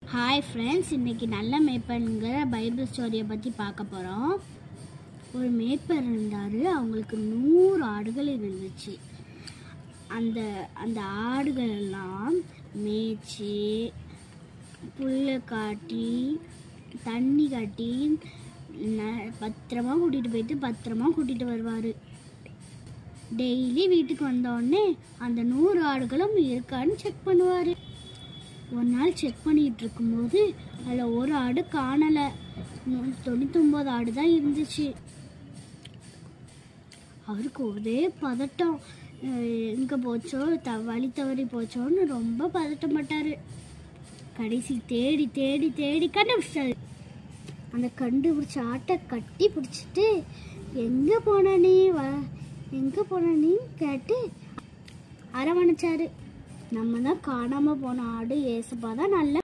hi friends இன்னைக்கு நல்ல மேய்ப்பனுங்கிற Bible ஸ்டோரியை பற்றி பார்க்க போகிறோம் ஒரு மேய்ப்பர் இருந்தார் அவங்களுக்கு நூறு ஆடுகள் இருந்துச்சு அந்த அந்த ஆடுகள் எல்லாம் மேய்ச்சி புல்லை காட்டி தண்ணி காட்டி ந- பத்திரமா கூட்டிகிட்டு போயிட்டு பத்திரமா கூட்டிகிட்டு வருவார் டெய்லி வீட்டுக்கு வந்த உடனே அந்த நூறு ஆடுகளும் இருக்கான்னு செக் பண்ணுவார் ஒரு நாள் செக் பண்ணிட்டு இருக்கும்போது அதில் ஒரு ஆடு காணலை தொண்ணூத்தொம்பது ஆடு தான் இருந்துச்சு அவருக்கு ஒரே பதட்டம் எங்கே போச்சோ த வழி தவறி போச்சோன்னு ரொம்ப பதட்டப்பட்டார் கடைசி தேடி தேடி தேடி கண்டுபிடிச்சாரு அந்த கண்டுபிடிச்ச ஆட்டை கட்டி பிடிச்சிட்டு எங்கே போன நீ வ எங்கே போன நீ கேட்டு அரவணைச்சாரு நம்ம தான் காணாமல் போன ஆடு ஏசப்பா தான் நல்ல